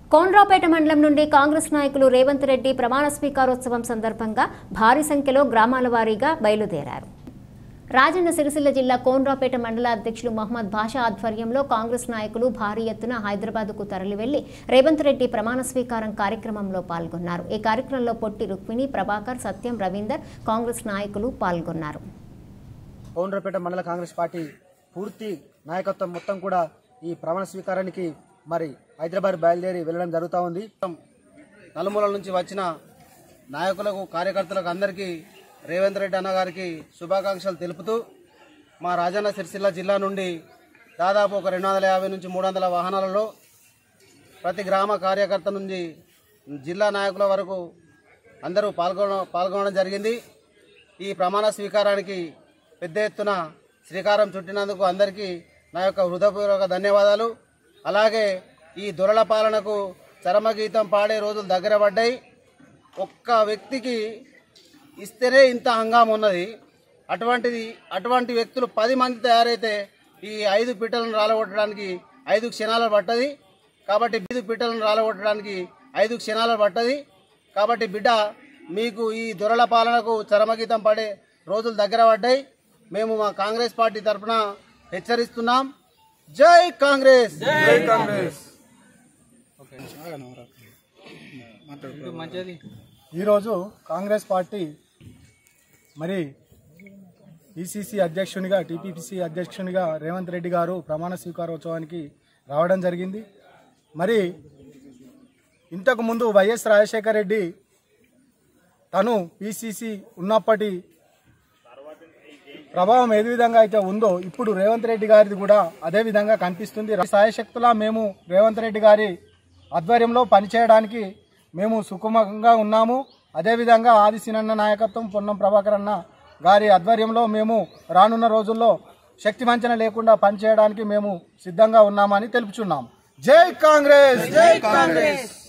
కోన్రాపేట మండలం నుండి కాంగ్రెస్ నాయకులు రేవంత్ రెడ్డి ప్రమాణ స్వీకారోత్సవం సందర్భంగా భారీ సంఖ్యలో గ్రామాల వారీగా బయలుదేరారు రాజన్న సిరిసిల్ల జిల్లా కోన్రాపేట మండల అధ్యక్షులు మహమ్మద్ బాషా ఆధ్వర్యంలో కాంగ్రెస్ నాయకులు భారీ ఎత్తున హైదరాబాద్కు తరలి వెళ్లి రేవంత్ రెడ్డి ప్రమాణ స్వీకారం కార్యక్రమంలో పాల్గొన్నారు ఈ కార్యక్రమంలో పొట్టి రుక్మిణి ప్రభాకర్ సత్యం రవీందర్ కాంగ్రెస్ నాయకులు పాల్గొన్నారు పౌండ్రపేట మండల కాంగ్రెస్ పార్టీ పూర్తి నాయకత్వం మొత్తం కూడా ఈ ప్రమాణ స్వీకారానికి మరి హైదరాబాద్ బయలుదేరి వెళ్ళడం జరుగుతూ ఉంది నలుమూలల నుంచి వచ్చిన నాయకులకు కార్యకర్తలకు అందరికీ రేవంత్ రెడ్డి అన్న గారికి శుభాకాంక్షలు తెలుపుతూ మా రాజన్న సిరిసిల్ల జిల్లా నుండి దాదాపు ఒక రెండు వందల యాభై నుంచి మూడు వందల వాహనాలలో ప్రతి గ్రామ కార్యకర్త నుంచి జిల్లా నాయకుల వరకు అందరూ పాల్గొన పాల్గొనడం జరిగింది ఈ ప్రమాణ స్వీకారానికి పెద్ద ఎత్తున శ్రీకారం చుట్టినందుకు అందరికీ నా యొక్క హృదయపూర్వక ధన్యవాదాలు అలాగే ఈ దొరల పాలనకు చరమగీతం పాడే రోజులు దగ్గర పడ్డాయి ఒక్క వ్యక్తికి ఇస్తేనే ఇంత హంగామా ఉన్నది అటువంటిది అటువంటి వ్యక్తులు పది మంది తయారైతే ఈ ఐదు పిట్టలను రాలగొట్టడానికి ఐదు క్షణాలు పట్టది కాబట్టి ఐదు పిట్టలను రాలగొట్టడానికి ఐదు క్షణాలు పట్టది కాబట్టి బిడ్డ మీకు ఈ దొరల పాలనకు చరమగీతం పడే రోజులు దగ్గర పడ్డాయి మేము మా కాంగ్రెస్ పార్టీ తరఫున హెచ్చరిస్తున్నాం జై కాంగ్రెస్ జై కాంగ్రెస్ ఈరోజు కాంగ్రెస్ పార్టీ మరి ఈసీసీ అధ్యక్షునిగా టీపీసీ అధ్యక్షునిగా రేవంత్ రెడ్డి గారు ప్రమాణ స్వీకారోత్సవానికి రావడం జరిగింది మరి ఇంతకు ముందు వైఎస్ రాజశేఖర రెడ్డి తను పీసీసీ ఉన్నప్పటి ప్రభావం ఏ విధంగా అయితే ఉందో ఇప్పుడు రేవంత్ రెడ్డి గారిది కూడా అదే విధంగా కనిపిస్తుంది సాయశక్తులా మేము రేవంత్ రెడ్డి గారి ఆధ్వర్యంలో పనిచేయడానికి మేము సుఖమంగా ఉన్నాము అదేవిధంగా ఆది సినన్న నాయకత్వం పొన్నం ప్రభాకర్ అన్న గారి ఆధ్వర్యంలో మేము రానున్న రోజుల్లో శక్తి వంచన లేకుండా పనిచేయడానికి మేము సిద్ధంగా ఉన్నామని తెలుపుచున్నాం జై కాంగ్రెస్ జై కాంగ్రెస్